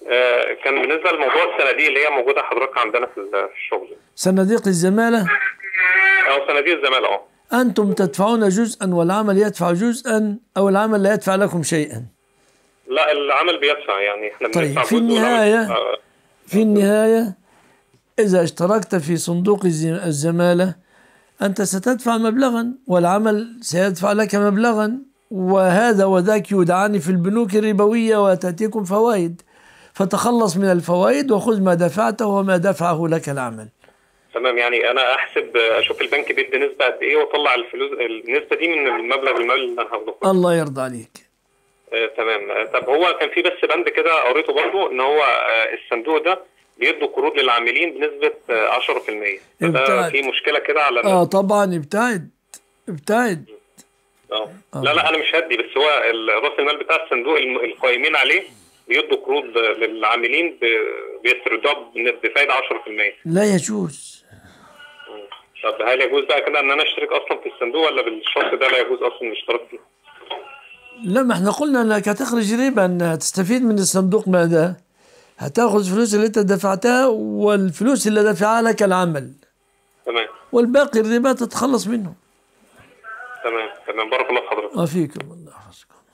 آه، كان بالنسبه لموضوع الصناديق اللي هي موجوده حضرتك عندنا في ال- في الشغل صناديق الزمالة او صناديق الزماله اه أنتم تدفعون جزءا والعمل يدفع جزءا أو العمل لا يدفع لكم شيئا لا العمل بيدفع يعني احنا طيب، بندفع في جزء والعمل النهاية- بيدفع- في النهاية إذا اشتركت في صندوق الز- الزمالة أنت ستدفع مبلغا والعمل سيدفع لك مبلغا وهذا وذاك يودعان في البنوك الربوية وتأتيكم فوائد فتخلص من الفوائد وخذ ما دفعته وما دفعه لك العمل تمام يعني انا احسب اشوف البنك بيدي نسبه قد ايه واطلع الفلوس النسبه دي من المبلغ المالي اللي انا هاخده الله يرضى عليك آه، تمام آه، طب هو كان في بس بند كده قريته برضو ان هو آه، الصندوق ده بيدوا قروض للعاملين بنسبه آه، 10% فده ابتعد. في مشكله كده على آه طبعا ابتعد ابتعد اه لا لا انا مش هدي بس هو ال- راس المال بتاع الصندوق الم- القائمين عليه بيدوا قروض للعاملين ب- بيستردوها بن- بفايده 10% لا يجوز طب هل يجوز بقى كده ان انا اشترك اصلا في الصندوق ولا بالشرط ده لا يجوز اصلا الاشتراك فيه؟ لا ما احنا قلنا انك هتخرج ربا انها تستفيد من الصندوق ماذا؟ هتاخذ الفلوس اللي انت دفعتها والفلوس اللي دفعها لك العمل تمام والباقي الربا تتخلص منه تمام تمام بارك الله في حضرتك وفيكم الله يحفظكم